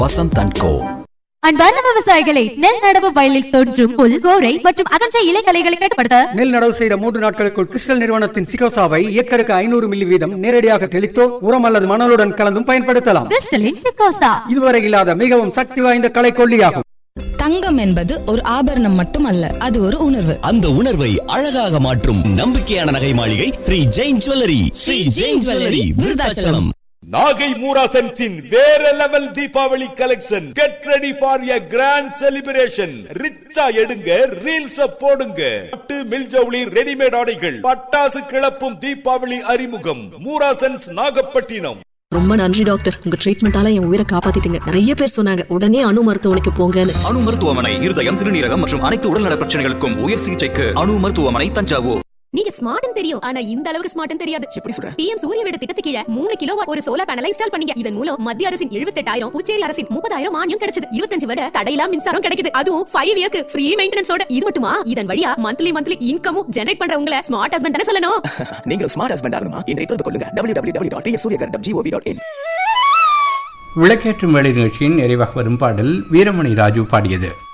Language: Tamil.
வசந்த் அண்ட் கோ அன்பார்ந்த விவசாயிகளை நெல் நடவு வயலில் தோன்றும் புல் கோரை மற்றும் அகன்ற இலைகளைகளை கட்டுப்படுத்த நெல் நடவு செய்த மூன்று நாட்களுக்குள் கிறிஸ்டல் நிறுவனத்தின் சிகோசாவை ஏக்கருக்கு ஐநூறு மில்லி வீதம் நேரடியாக தெளித்தோ உரம் அல்லது மணலுடன் கலந்தும் பயன்படுத்தலாம் கிறிஸ்டலின் சிக்கோசா இதுவரை இல்லாத மிகவும் சக்தி வாய்ந்த கலை கொல்லியாகும் தங்கம் என்பது ஒரு ஆபரணம் மட்டுமல்ல அது ஒரு உணர்வு அந்த உணர்வை அழகாக மாற்றும் நம்பிக்கையான நகை மாளிகை ஸ்ரீ ஜெயின் ஜுவல்லரி ஸ்ரீ ஜெயின் ஜுவல்லரி விருதாச்சலம் நாகை மூராசன்ஸின் வேற level Deepavali collection get ready for a grand celebration ரிச்சா எடுங்க ரீல்ஸ் போடுங்க பட்டு மில்ஜவுளி ரெடிமேட் ஆடைகள் பட்டாசு கிளப்பும் தீபாவளி அறிமுகம் மூராசன்ஸ் நாகப்பட்டினம் ரொம்ப நன்றி டாக்டர் உங்க ட்ரீட்மெண்டால என் உயிரை காப்பாத்திட்டீங்க நிறைய பேர் சொன்னாங்க உடனே அணு மருத்துவமனைக்கு போங்கன்னு அணு மருத்துவமனை இருதயம் சிறுநீரகம் மற்றும் அனைத்து உடல்நல பிரச்சனைகளுக்கும் உயர் சிகிச்சைக்கு அணு மருத்துவமனை தஞ்சாவூர் நீங்க ஸ்மார்ட்னு தெரியும் ஆனா இந்த அளவுக்கு ஸ்மார்ட்னு தெரியாது எப்படி சொல்ற பிஎம் சூரிய வீடு திட்டத்து கீழ மூணு கிலோ ஒரு சோலார் பேனல் இன்ஸ்டால் பண்ணீங்க இதன் மூலம் மத்திய அரசின் எழுபத்தெட்டாயிரம் புதுச்சேரி அரசின் முப்பதாயிரம் மானியம் கிடைச்சது இருபத்தஞ்சு வரை தடையில்லா மின்சாரம் கிடைக்குது அதுவும் ஃபைவ் இயர்ஸ்க்கு ஃப்ரீ மெயின்டெனன்ஸோட இது மட்டுமா இதன் வழியா மந்த்லி மந்த்லி இன்கமும் ஜெனரேட் பண்றவங்கள ஸ்மார்ட் ஹஸ்பண்ட் தானே சொல்லணும் நீங்கள் ஸ்மார்ட் ஹஸ்பண்ட் ஆகணுமா இன்றைய தொடர்பு கொள்ளுங்க W W W dot Suryaghar dot G O V dot in விளக்கேற்றும் வேலை நிகழ்ச்சியின் நிறைவாக வரும் பாடல் வீரமணி ராஜு பாடியது